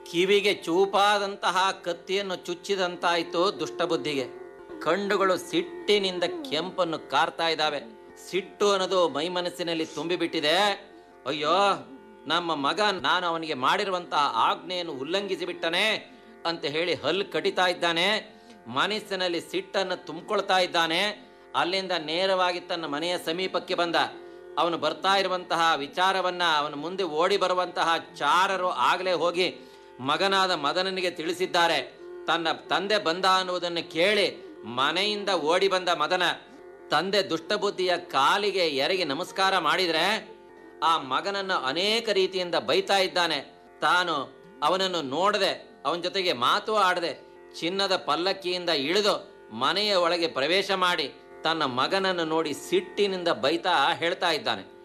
ಕಿವಿಗೆ ಚೂಪಾದಂತಹ ಕತ್ತಿಯನ್ನು ಚುಚ್ಚಿದಂತಾಯ್ತು ದುಷ್ಟಬುದ್ಧಿಗೆ ಕಣ್ಣುಗಳು ಸಿಟ್ಟಿನಿಂದ ಕೆಂಪನ್ನು ಕಾರ್ತಾ ಇದ್ದಾವೆ ಸಿಟ್ಟು ಅನ್ನೋದು ಮೈ ಮನಸ್ಸಿನಲ್ಲಿ ತುಂಬಿಬಿಟ್ಟಿದೆ ಅಯ್ಯೋ ನಮ್ಮ ಮಗ ನಾನು ಅವನಿಗೆ ಮಾಡಿರುವಂತಹ ಆಜ್ಞೆಯನ್ನು ಉಲ್ಲಂಘಿಸಿ ಬಿಟ್ಟನೆ ಅಂತ ಹೇಳಿ ಹಲ್ಲು ಕಡಿತಾ ಇದ್ದಾನೆ ಮನಸ್ಸಿನಲ್ಲಿ ಸಿಟ್ಟನ್ನು ತುಂಬಿಕೊಳ್ತಾ ಇದ್ದಾನೆ ಅಲ್ಲಿಂದ ನೇರವಾಗಿ ತನ್ನ ಮನೆಯ ಸಮೀಪಕ್ಕೆ ಬಂದ ಅವನು ಬರ್ತಾ ಇರುವಂತಹ ವಿಚಾರವನ್ನ ಅವನ ಮುಂದೆ ಓಡಿ ಬರುವಂತಹ ಚಾರರು ಆಗಲೇ ಹೋಗಿ ಮಗನಾದ ಮದನನಿಗೆ ತಿಳಿಸಿದ್ದಾರೆ ತನ್ನ ತಂದೆ ಬಂದ ಅನ್ನುವುದನ್ನು ಕೇಳಿ ಮನೆಯಿಂದ ಓಡಿ ಬಂದ ಮದನ ತಂದೆ ದುಷ್ಟಬುದ್ಧಿಯ ಕಾಲಿಗೆ ಎರಗಿ ನಮಸ್ಕಾರ ಮಾಡಿದ್ರೆ ಆ ಮಗನನ್ನು ಅನೇಕ ರೀತಿಯಿಂದ ಬೈತಾ ಇದ್ದಾನೆ ತಾನು ಅವನನ್ನು ನೋಡದೆ ಅವನ ಜೊತೆಗೆ ಮಾತು ಆಡದೆ ಚಿನ್ನದ ಪಲ್ಲಕ್ಕಿಯಿಂದ ಇಳಿದು ಮನೆಯ ಒಳಗೆ ಪ್ರವೇಶ ಮಾಡಿ ತನ್ನ ಮಗನನ್ನು ನೋಡಿ ಸಿಟ್ಟಿನಿಂದ ಬೈತಾ ಹೇಳ್ತಾ ಇದ್ದಾನೆ